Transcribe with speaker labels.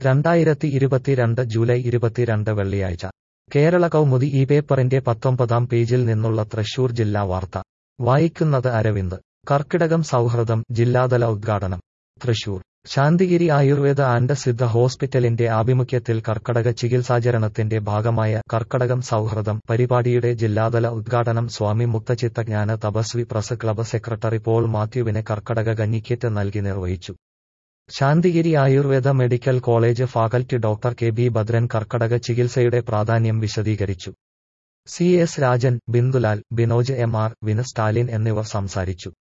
Speaker 1: രണ്ടായിരത്തി ഇരുപത്തിരണ്ട് ജൂലൈ ഇരുപത്തിരണ്ട് വെള്ളിയാഴ്ച കേരള കൗമുദി ഈ പേപ്പറിന്റെ പത്തൊമ്പതാം പേജിൽ നിന്നുള്ള തൃശൂർ ജില്ലാ വാർത്ത വായിക്കുന്നത് അരവിന്ദ് കർക്കിടകം സൗഹൃദം ജില്ലാതല ഉദ്ഘാടനം തൃശൂർ ശാന്തിഗിരി ആയുർവേദ ആൻഡ് സിദ്ധ ഹോസ്പിറ്റലിന്റെ ആഭിമുഖ്യത്തിൽ കർക്കടക ചികിത്സാചരണത്തിന്റെ ഭാഗമായ കർക്കടകം സൗഹൃദം പരിപാടിയുടെ ജില്ലാതല ഉദ്ഘാടനം Swami Mukthachithajnana Thapaswi press club secretary Paul മാത്യുവിന് കർക്കടക കഞ്ഞിക്കറ്റ് നൽകി നിർവഹിച്ചു Santhigiri ayurveda medical college faculty doctor K B Bhadran കർക്കടക ചികിത്സയുടെ പ്രാധാന്യം വിശദീകരിച്ചു C S Rajan Bindulal Binoj M R വിന് സ്റ്റാലിൻ എന്നിവർ സംസാരിച്ചു